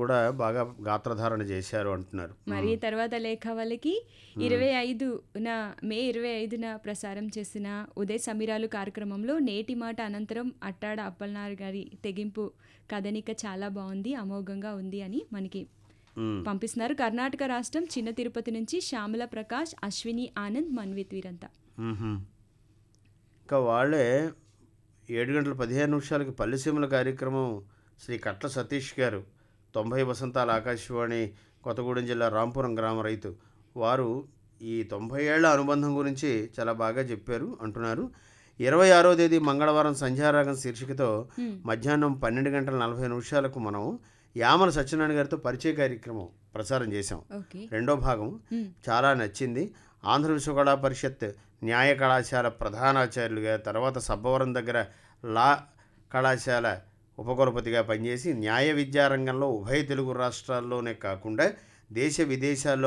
కూడా బాగా గాత్రధారణ చేశారు అంటున్నారు మరి తర్వాత లేఖ వాళ్ళకి ఇరవై ఐదున మే ఇరవై ఐదున ప్రసారం చేసిన ఉదయ్ సమీరాలు కార్యక్రమంలో నేటి మాట అనంతరం అట్టాడ అప్పలనార్ గారి తెగింపు కథనిక చాలా బాగుంది అమోఘంగా ఉంది అని మనకి మ్మ్. పంపిస్తున్నారు కర్ణాటక రాష్ట్రం చిన్న తిరుపతి నుంచి శ్యామల ప్రకాష్ అశ్విని ఆనంద్ మన్విత్ వీరంతా మ్మ్హ. ఇంకా వాళ్ళే ఏడు గంటల పదిహేను నిమిషాలకి పల్లెసీమల కార్యక్రమం శ్రీ కట్ల సతీష్ గారు తొంభై వసంతాల ఆకాశవాణి కొత్తగూడెం జిల్లా రాంపురం గ్రామ రైతు వారు ఈ తొంభై ఏళ్ల అనుబంధం గురించి చాలా బాగా చెప్పారు అంటున్నారు ఇరవై ఆరో తేదీ మంగళవారం సంధ్యారాగం శీర్షికతో మ్మ్. మధ్యాహ్నం పన్నెండు గంటల నలభై నిమిషాలకు మనం యామల సత్యనారాయణ గారితో పరిచయ కార్యక్రమం ప్రసారం చేశాం ఓకే రెండో భాగం మ్మ్. చాలా నచ్చింది ఆంధ్ర విశ్వకళా పరిషత్ న్యాయ కళాశాల ప్రధానాచార్యులుగా తర్వాత సబ్బవరం దగ్గర లా కళాశాల ఉపకులపతిగా పనిచేసి న్యాయ విద్యారంగంలో ఉభయ తెలుగు రాష్ట్రాల్లోనే కాకుండా దేశ విదేశాల్లో